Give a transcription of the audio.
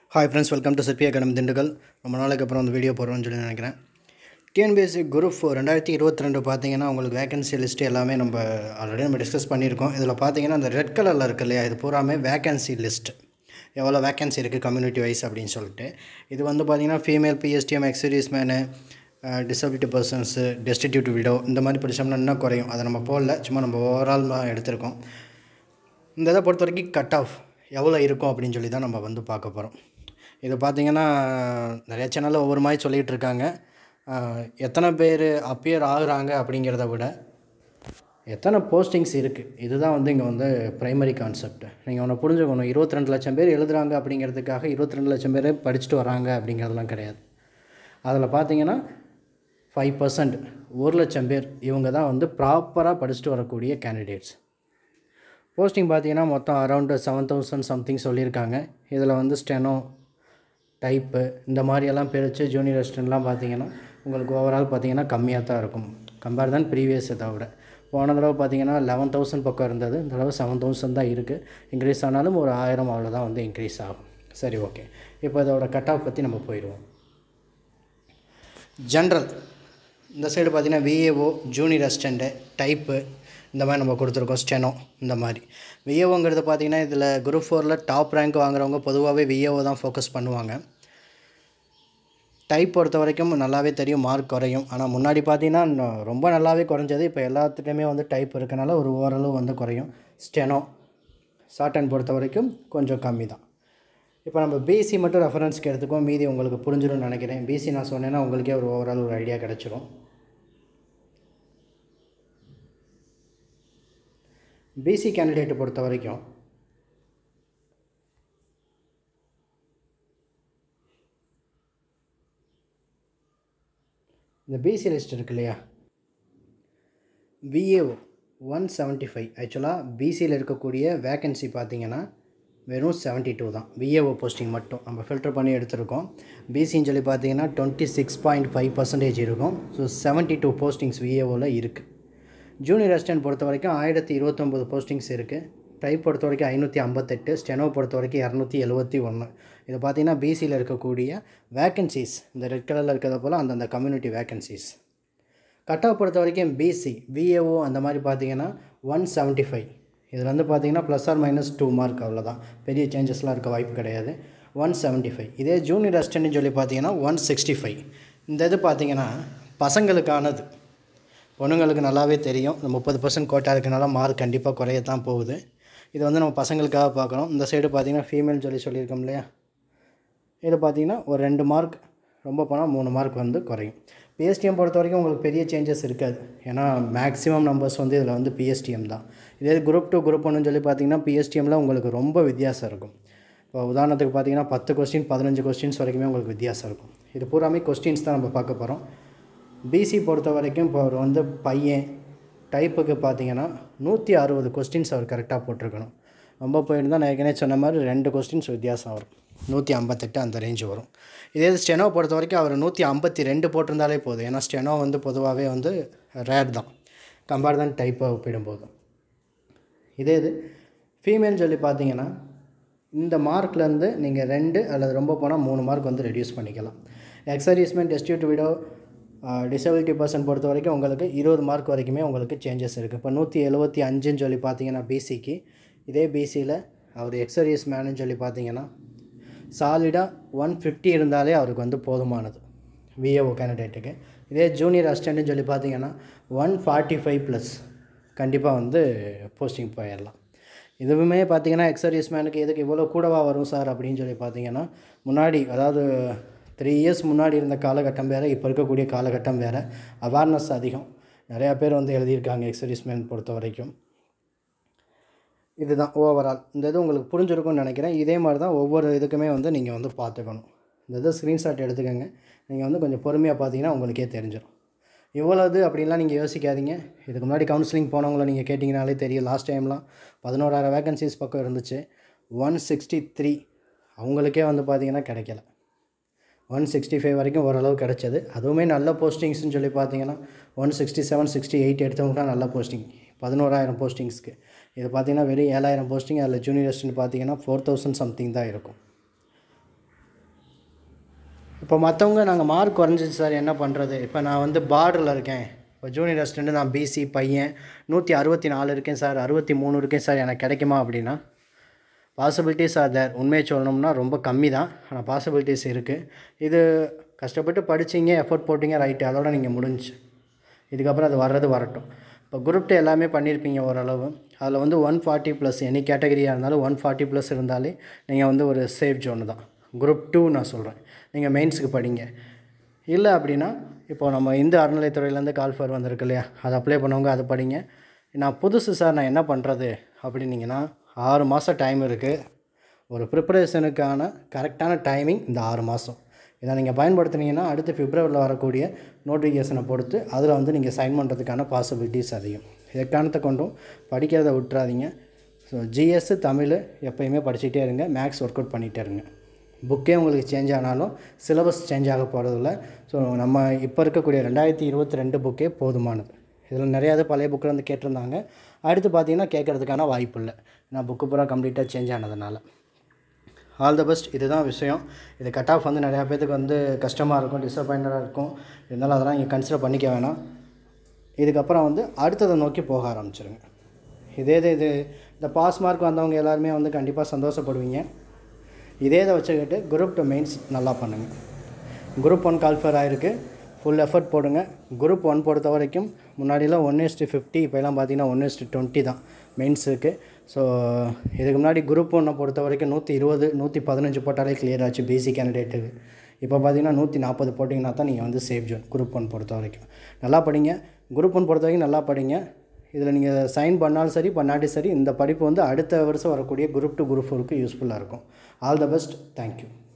hi friends welcome to Sirpi academy Dindigul ரொம்ப நாளைக்கு அப்புறம் அந்த வீடியோ போடுறோம்னு சொல்லி நினைக்கிறேன் டிஎன்பிஎஸ்சி குரூப் ஃபோர் ரெண்டாயிரத்தி இருபத்தி ரெண்டு பார்த்தீங்கன்னா உங்களுக்கு வேகன்சி லிஸ்ட்டு எல்லாமே நம்ம ஆல்ரெடி நம்ம டிஸ்கஸ் பண்ணியிருக்கோம் இதில் பார்த்தீங்கன்னா அந்த ரெட் கலரில் இருக்கு இல்லையா இது பூராமே வேகன்சி லிஸ்ட் எவ்வளோ வேகன்சி இருக்குது கம்யூனிட்டி வைஸ் அப்படின்னு சொல்லிட்டு இது வந்து பார்த்தீங்கன்னா ஃபீமேல் பிஎஸ்டிஎம் எக்ஸீரியஸ் மேனு டிசபிலிட்டி பர்சன்ஸு டெஸ்டிடியூட் விடோ இந்த மாதிரி படித்தோம்னா இன்னும் குறையும் அதை நம்ம போடல சும்மா நம்ம ஓவரால் எடுத்திருக்கோம் இந்த இதை பொறுத்த வரைக்கும் கட் ஆஃப் எவ்வளோ இருக்கும் அப்படின்னு சொல்லி தான் நம்ம வந்து பார்க்க போகிறோம் இது பார்த்திங்கன்னா நிறைய சேனலில் ஒவ்வொரு மாதிரி சொல்லிகிட்டு இருக்காங்க ஆஹ் எத்தனை பேர் அப்பியர் ஆகுறாங்க அப்படிங்கிறத விட எத்தனை போஸ்டிங்ஸ் இருக்குது இதுதான் வந்து இங்கே வந்து ப்ரைமரி கான்செப்ட் நீங்கள் ஒன்று புரிஞ்சுக்கணும் இருபத்தி ரெண்டு லட்சம் பேர் எழுதுறாங்க அப்படிங்கிறதுக்காக இருபத்தி ரெண்டு லட்சம் பேர் படிச்சுட்டு வராங்க அப்படிங்கிறதெல்லாம் கிடையாது அதில் பார்த்தீங்கன்னா ஃபைவ் பர்சன்ட் ஒரு லட்சம் பேர் இவங்க தான் வந்து ப்ராப்பராக படிச்சுட்டு வரக்கூடிய கேண்டிடேட்ஸ் போஸ்டிங் பார்த்தீங்கன்னா மொத்தம் அரௌண்டு செவன் தௌசண்ட் சம்திங் சொல்லியிருக்காங்க இதில் வந்து ஸ்டெனோ டைப்பு இந்த மாதிரியெல்லாம் பிரித்து ஜூனியர் அசிஸ்டன்ட்லாம் பார்த்தீங்கன்னா உங்களுக்கு ஓவரால் பார்த்தீங்கன்னா கம்மியாக தான் இருக்கும் கம்பேர் தான் ப்ரீவியஸ் இதை விட போன தடவை பார்த்தீங்கன்னா லெவன் தௌசண்ட் பக்கம் இருந்தது இந்த தடவை செவன் தௌசண்ட் தான் இருக்குது இன்க்ரீஸ் ஆனாலும் ஒரு ஆயிரம் அவ்வளோதான் வந்து இன்க்ரீஸ் ஆகும் சரி ஓகே இப்போ இதோட கட் ஆஃப் பற்றி நம்ம போயிடுவோம் ஜென்ரல் இந்த சைடு பார்த்தீங்கன்னா விஏஓ ஜூனியர் அசிஸ்டண்ட்டு டைப்பு இந்த மாதிரி நம்ம கொடுத்துருக்கோம் ஸ்டெனோ இந்த மாதிரி விஏஓங்கிறது பார்த்தீங்கன்னா இதில் குரூப் ஃபோரில் டாப் ரேங்க் வாங்குறவங்க பொதுவாகவே விஏஓ தான் ஃபோக்கஸ் பண்ணுவாங்க டைப் பொறுத்த வரைக்கும் நல்லாவே தெரியும் மார்க் குறையும் ஆனால் முன்னாடி பார்த்தீங்கன்னா இன்னும் ரொம்ப நல்லாவே குறைஞ்சது இப்போ எல்லாத்துட்டையுமே வந்து டைப் இருக்கனால ஒரு ஓரளவு வந்து குறையும் ஸ்டெனோ ஷார்ட் ஹேண்ட் பொறுத்த வரைக்கும் கொஞ்சம் கம்மி தான் இப்போ நம்ம பிசி மட்டும் ரெஃபரன்ஸ்க்கு எடுத்துக்கோம் மீதி உங்களுக்கு புரிஞ்சிடும்னு நினைக்கிறேன் பிசி நான் சொன்னேன்னா உங்களுக்கே ஒரு ஓவரால் ஒரு ஐடியா கிடச்சிரும் பிசி கேண்டிடேட்டை பொறுத்த வரைக்கும் இந்த பிசி லிஸ்ட் இருக்கு இல்லையா விஏஓ ஒன் செவன்ட்டி ஃபைவ் ஆக்சுவலாக பிசியில் இருக்கக்கூடிய வேக்கன்சி பார்த்தீங்கன்னா வெறும் செவன்ட்டி டூ தான் விஏஓ போஸ்டிங் மட்டும் நம்ம ஃபில்டர் பண்ணி எடுத்திருக்கோம் பிசின்னு சொல்லி பார்த்தீங்கன்னா twenty six point five percentage இருக்கும் ஸோ செவன்ட்டி டூ போஸ்டிங்ஸ் விஏஓவில் இருக்குது ஜூனியர் அசிஸ்டன்ட் பொறுத்த வரைக்கும் ஆயிரத்தி இருபத்தொம்போது போஸ்டிங்ஸ் இருக்குது டைப் பொறுத்த வரைக்கும் ஐநூற்றி ஐம்பத்தெட்டு ஸ்டெனோ பொறுத்த வரைக்கும் இரநூத்தி எழுபத்தி ஒன்று இது பார்த்தீங்கன்னா பிசியில் இருக்கக்கூடிய வேக்கன்சிஸ் இந்த ரெட் கலரில் இருக்கிறத போல் அந்தந்த கம்யூனிட்டி வேக்கன்சிஸ் கட் ஆஃப் பொறுத்த வரைக்கும் பிசி விஏஓ அந்த மாதிரி பார்த்தீங்கன்னா ஒன் செவன்ட்டி ஃபைவ் இதில் வந்து பார்த்தீங்கன்னா plus or minus two mark அவ்வளோதான் பெரிய சேஞ்சஸ்லாம் இருக்க வாய்ப்பு கிடையாது ஒன் செவன்ட்டி ஃபைவ் இதே ஜூனியர் அசிஸ்டன்ட்னு சொல்லி பார்த்தீங்கன்னா ஒன் சிக்ஸ்டி ஃபைவ் இந்த இது பார்த்தீங்கன்னா பசங்களுக்கானது பொண்ணுங்களுக்கு நல்லாவே தெரியும் இந்த முப்பது பர்சன்ட் கோட்டா இருக்கனால மார்க் கண்டிப்பாக குறையத்தான் போகுது இது வந்து நம்ம பசங்களுக்காக பார்க்குறோம் இந்த சைடு பார்த்தீங்கன்னா ஃபீமேல் சொல்லி சொல்லியிருக்கோம் இல்லையா இது பார்த்தீங்கன்னா ஒரு ரெண்டு மார்க் ரொம்ப போனால் மூணு மார்க் வந்து குறையும் பிஎஸ்டிஎம் பொறுத்த வரைக்கும் உங்களுக்கு பெரிய சேஞ்சஸ் இருக்காது ஏன்னா மேக்ஸிமம் நம்பர்ஸ் வந்து இதில் வந்து பிஎஸ்டிஎம் தான் இதே குரூப் டூ குரூப் ஒன்று சொல்லி பார்த்தீங்கன்னா பிஎஸ்டிஎம்மில் உங்களுக்கு ரொம்ப வித்தியாசம் இருக்கும் இப்போ உதாரணத்துக்கு பார்த்தீங்கன்னா பத்து கொஸ்டின் பதினஞ்சு கொஸ்டின்ஸ் வரைக்குமே உங்களுக்கு வித்தியாசம் இருக்கும் இது பூராமே கொஸ்டின்ஸ் தான் நம்ம பார்க்க போகிறோம் பிசி பொறுத்த வரைக்கும் இப்போ அவர் வந்து பையன் டைப்புக்கு பார்த்தீங்கன்னா நூற்றி அறுபது கொஸ்டின்ஸ் அவர் கரெக்டாக போட்டிருக்கணும் ரொம்ப போயிருந்தால் நான் ஏற்கனவே சொன்ன மாதிரி ரெண்டு கொஸ்டின்ஸ் வித்தியாசம் வரும் நூற்றி ஐம்பத்தெட்டு அந்த ரேஞ்சு வரும் இதே ஸ்டெனோ பொறுத்த வரைக்கும் அவர் நூற்றி ஐம்பத்தி ரெண்டு போட்டிருந்தாலே போதும் ஏன்னா ஸ்டெனோ வந்து பொதுவாகவே வந்து ரேர் தான் கம்பேர் தான் டைப்பை ஒப்பிடும்போது இதே இது ஃபீமேல் சொல்லி பார்த்தீங்கன்னா இந்த மார்க்லேருந்து நீங்கள் ரெண்டு அல்லது ரொம்ப போனால் மூணு மார்க் வந்து ரெடியூஸ் பண்ணிக்கலாம் ex servicemen destitute widow disability person பொறுத்த வரைக்கும் உங்களுக்கு இருபது மார்க் வரைக்குமே உங்களுக்கு சேஞ்சஸ் இருக்குது இப்போ நூற்றி எழுபத்தி அஞ்சுன்னு சொல்லி பார்த்தீங்கன்னா பிசிக்கு இதே பிசியில் அவர் எக்ஸர்வீஸ் மேனுன்னு சொல்லி பார்த்தீங்கன்னா சாலிடாக ஒன் ஃபிஃப்டி இருந்தாலே அவருக்கு வந்து போதுமானது விஏஓ கேண்டிடேட்டுக்கு இதே ஜூனியர் அசிஸ்டண்ட்னு சொல்லி பார்த்தீங்கன்னா ஒன் ஃபார்ட்டி ஃபைவ் ப்ளஸ் கண்டிப்பாக வந்து போஸ்டிங் போயிடலாம் இதுவுமே பார்த்தீங்கன்னா எக்ஸர்வீஸ் மேனுக்கு எதுக்கு இவ்வளோ கூடவா வரும் சார் அப்படின்னு சொல்லி பார்த்தீங்கன்னா முன்னாடி அதாவது த்ரீ இயர்ஸ் முன்னாடி இருந்த காலகட்டம் வேறு இப்போ இருக்கக்கூடிய காலகட்டம் வேறு அவேர்னஸ் அதிகம் நிறையா பேர் வந்து எழுதியிருக்காங்க எக்ஸர்வீஸ் மேன் பொறுத்த வரைக்கும் இதுதான் ஓவரால் இந்த இது உங்களுக்கு புரிஞ்சிருக்கும்னு நினைக்கிறேன் இதே மாதிரி தான் ஒவ்வொரு இதுக்குமே வந்து நீங்கள் வந்து பார்த்துக்கணும் இந்த இது ஸ்க்ரீன்ஷாட் எடுத்துக்கோங்க நீங்கள் வந்து கொஞ்சம் பொறுமையாக பார்த்தீங்கன்னா உங்களுக்கே தெரிஞ்சிடும் இவ்வளோது அப்படின்லாம் நீங்கள் யோசிக்காதீங்க இதுக்கு முன்னாடி கவுன்சிலிங் போனவங்கள நீங்கள் கேட்டிங்கனாலே தெரியும் லாஸ்ட் டைம்லாம் பதினோராயிரம் வேகன்சிஸ் பக்கம் இருந்துச்சு ஒன் சிக்ஸ்டி த்ரீ அவங்களுக்கே வந்து பார்த்தீங்கன்னா கிடைக்கல ஒன் சிக்ஸ்டி ஃபைவ் வரைக்கும் ஓரளவு கிடச்சது அதுவுமே நல்ல போஸ்டிங்ஸ்னு சொல்லி பார்த்தீங்கன்னா one sixty seven sixty eight எடுத்தவங்க நல்ல போஸ்டிங் பதினோராயிரம் போஸ்டிங்ஸ்க்கு இது பார்த்தீங்கன்னா வெறும் ஏழாயிரம் போஸ்டிங் அதில் ஜூனியர் அசிஸ்டன்ட் பார்த்தீங்கன்னா ஃபோர் தௌசண்ட் சம்திங் தான் இருக்கும் இப்போ மற்றவங்க நாங்கள் மார்க் குறைஞ்சிச்சு சார் என்ன பண்ணுறது இப்போ நான் வந்து பார்டரில் இருக்கேன் இப்போ ஜூனியர் அசிஸ்டண்ட்டு நான் பிசி பையன் நூற்றி அறுபத்தி நாலு இருக்கேன் சார் அறுபத்தி மூணு இருக்கேன் சார் எனக்கு கிடைக்குமா அப்படின்னா பாசிபிலிட்டிஸ் ஆர் தேர் உண்மையை சொல்லணும்னா ரொம்ப கம்மி தான் ஆனால் பாசிபிலிட்டிஸ் இருக்குது இது கஷ்டப்பட்டு படிச்சீங்க எஃபோர்ட் போட்டிங்க ரைட்டு அதோட நீங்கள் முடிஞ்சு இதுக்கப்புறம் அது வர்றது வரட்டும் இப்போ குரூப் டூ எல்லாமே பண்ணியிருப்பீங்க ஓரளவு அதில் வந்து ஒன் ஃபார்ட்டி ப்ளஸ் எனி கேட்டகரியாக இருந்தாலும் ஒன் ஃபார்ட்டி ப்ளஸ் இருந்தாலே நீங்கள் வந்து ஒரு சேஃப் ஜோனு தான் குரூப் டூ நான் சொல்கிறேன் நீங்கள் மெயின்ஸுக்கு படிங்க இல்லை அப்படின்னா இப்போ நம்ம இந்து அறநிலைத்துறையிலேருந்து கால்ஃபர் வந்திருக்கு இல்லையா அதை அப்ளை பண்ணவங்க அதை படிங்க நான் புதுசு சார் நான் என்ன பண்ணுறது அப்படின்னீங்கன்னா ஆறு மாதம் டைம் இருக்குது ஒரு ப்ரிப்பரேஷனுக்கான கரெக்டான டைமிங் இந்த ஆறு மாதம் இதை நீங்கள் பயன்படுத்துனீங்கன்னா அடுத்து பிப்ரவரியில் வரக்கூடிய நோட்டிஃபிகேஷனை பொறுத்து அதில் வந்து நீங்கள் சைன் பண்ணுறதுக்கான பாசிபிலிட்டிஸ் அதிகம் எக்காரணத்தை கொண்டும் படிக்கிறத விட்டுறாதீங்க ஸோ ஜிஎஸ் தமிழ் எப்பயுமே படிச்சுட்டே இருங்க மேக்ஸ் ஒர்க் அவுட் பண்ணிகிட்டே இருங்க புக்கே உங்களுக்கு சேஞ்ச் ஆனாலும் சிலபஸ் சேஞ்ச் ஆக போகிறதில்ல ஸோ நம்ம இப்போ இருக்கக்கூடிய ரெண்டாயிரத்தி இருபத்தி ரெண்டு புக்கே போதுமானது இதில் நிறையா இது பழைய புக்கில் வந்து கேட்டிருந்தாங்க அடுத்து பார்த்தீங்கன்னா கேட்குறதுக்கான வாய்ப்பு இல்லை நான் புக்கு பூரா கம்ப்ளீட்டாக சேஞ்ச் ஆனதுனால ஆல் த பெஸ்ட் இதுதான் விஷயம் இது கட் ஆஃப் வந்து நிறையா பேத்துக்கு வந்து கஷ்டமாக இருக்கும் டிசப்பாயிண்டடாக இருக்கும் இருந்தாலும் அதெல்லாம் நீங்கள் கன்சிடர் பண்ணிக்க வேணாம் இதுக்கப்புறம் வந்து அடுத்ததை நோக்கி போக ஆரம்பிச்சிருங்க இதே இது இது இந்த பாஸ் மார்க் வந்தவங்க எல்லாருமே வந்து கண்டிப்பாக சந்தோஷப்படுவீங்க இதே இதை வச்சுக்கிட்டு குரூப் டூ மெயின்ஸ் நல்லா பண்ணுங்கள் குரூப் ஒன் கால்ஃபர் ஆகிருக்கு ஃபுல் எஃபர்ட் போடுங்க குரூப் ஒன் பொறுத்த வரைக்கும் முன்னாடிலாம் ஒன் இஸ்ட்டு ஃபிஃப்டி இப்போலாம் பார்த்தீங்கன்னா ஒன் இஸ்ட்டு டுவெண்ட்டி தான் மெயின்ஸுக்கு ஸோ இதுக்கு முன்னாடி குரூப் ஒன்னை பொறுத்த வரைக்கும் நூற்றி இருபது நூற்றி பதினஞ்சு போட்டாலே கிளியர் ஆச்சு பிசி கேண்டிடேட்டுக்கு இப்போ பார்த்தீங்கன்னா நூற்றி நாற்பது போட்டிங்கன்னா தான் நீங்கள் வந்து சேஃப் ஜோன் குரூப் ஒன் பொறுத்த வரைக்கும் நல்லா படிங்க குரூப் ஒன் பொறுத்த வரைக்கும் நல்லா படிங்க இதில் நீங்கள் சைன் பண்ணாலும் சரி பண்ணாட்டி சரி இந்த படிப்பு வந்து அடுத்த வருஷம் வரக்கூடிய குரூப் டூ குரூப் ஃபோருக்கு யூஸ்ஃபுல்லாக இருக்கும் ஆல் த பெஸ்ட் தேங்க்யூ